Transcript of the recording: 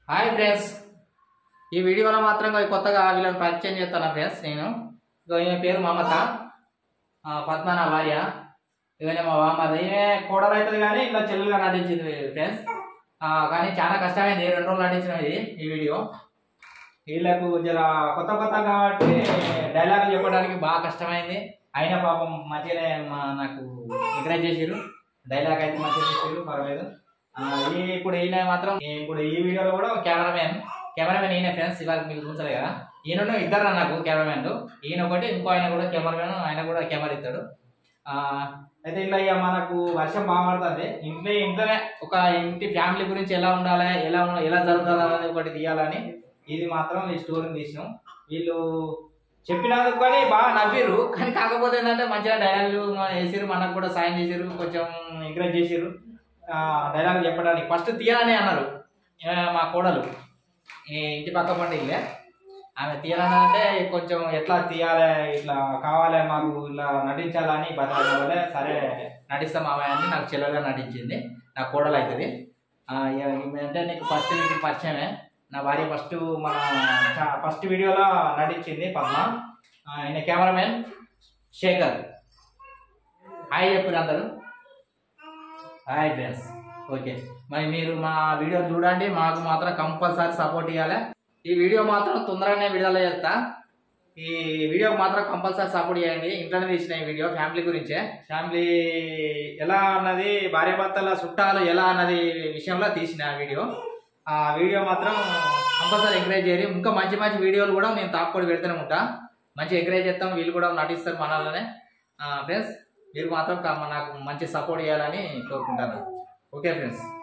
hi friends ఈ వీడియోలో మాత్రం ఇక కొత్తగా వీళ్ళని పరిచయం చేస్తాను ఫ్రెండ్స్ నేను ఇక ఈమె పేరు మమత ఆ, పద్మ నా భార్య ఇవన్నీ మా బామ్మది ఈమె కోడలు అవుతుంది కానీ ఇలా చెల్లెలుగా నటించింది ఫ్రెండ్స్ ఆ, కానీ చాలా కష్టమైంది రెండు రోజులు నటించినది ఈ వీడియో వీళ్ళకు జర కొత్త కొత్త కాబట్టి డైలాగులు చెప్పడానికి బాగా కష్టమైంది అయినా పాపం మంచిగానే మా- నాకు ఎంకరేజ్ చేసిరు డైలాగ్ అయితే మంచిగా చేసిరు పర్వాలేదు ఆ, ఈ ఇప్పుడు ఈయన మాత్రం ఈ- ఇప్పుడు ఈ వీడియోలో కూడా కెమెరామెన్ కెమెరామెన్ ఈయన ఫ్రెండ్స్ ఇవాళ మీకు చూసారు కదా ఈయన ఇద్దరు నాకు కెమెరామెన్ ఈయన ఒకటి ఇంకో ఆయన కూడా కెమెరామెన్ ఆయన కూడా కెమెరా ఇస్తాడు ఆ, అయితే ఇలా ఇక మనకు వర్షం బాగా పడుతుంది ఇంట్లో ఇంట్లోనే ఒక ఇంటి ఫ్యామిలీ గురించి ఎలా ఉండాలి ఎలా ఉం- ఎలా జరుగుతుంది అనేది ఒకటి తీయాలని ఇది మాత్రం ఈ స్టోరీని తీసినాం వీళ్ళు చెప్పినందుకు కానీ బాగా నవ్విరు కానీ కాకపోతే ఏంటంటే మంచిగా డైలాగులు వేసిరు మనకు కూడా సాయం చేసిరు కొంచెం ఎంకరేజ్ చేసిరు డైలాగ్ చెప్పడానికి ఫస్ట్ తీయాలని అన్నారు ఆ, మా కోడలు ఈ ఇంటి పక్క పండి ఇల్లే ఆమె తీయాలని అంటే కొంచెం ఎట్లా తీయాలి ఇట్లా కావాలి మాకు ఇలా నటించాలని బతకాలి సరే నటిస్తాం ఆమె అని నాకు చెల్లెలుగా నటించింది నా కోడలు అవుతుంది ఆ, ఇక ఈమె అంటే నీకు ఫస్ట్ నీకు పరిచయమే నా భార్య ఫస్ట్ మన ఫస్ట్ వీడియోలో నటించింది పద్మ ఆ, ఈయన కెమెరామెన్ శేఖర్ హాయ్ చెప్పారు అందరూ హాయ్ ఫ్రెండ్స్ ఓకే మరి మీరు మా వీడియో చూడండి మాకు మాత్రం కంపల్సరీ సపోర్ట్ ఇవ్వాలి ఈ వీడియో మాత్రం తొందరగానే విడుదల చేస్తా ఈ వీడియోకి మాత్రం కంపల్సరీ సపోర్ట్ చేయండి ఇంట్లోనే తీసిన ఈ వీడియో ఫ్యామిలీ గురించే ఫ్యామిలీ ఎలా అన్నది భార్యాభర్తల చుట్టాలు ఎలా అన్నది విషయంలో తీసిన ఆ వీడియో ఆ వీడియో మాత్రం కంపల్సరీ ఎంకరేజ్ చేయాలి ఇంకా మంచి మంచి వీడియోలు కూడా నేను తాపుకొని పెడుతూనే ఉంటా మంచి ఎంకరేజ్ చేస్తాం వీళ్ళు కూడా నటిస్తారు మనల్లోనే ఫ్రెండ్స్ మీరు మాత్రం కా- నాకు మంచి సపోర్ట్ చేయాలని కోరుకుంటాను ఓకే ఫ్రెండ్స్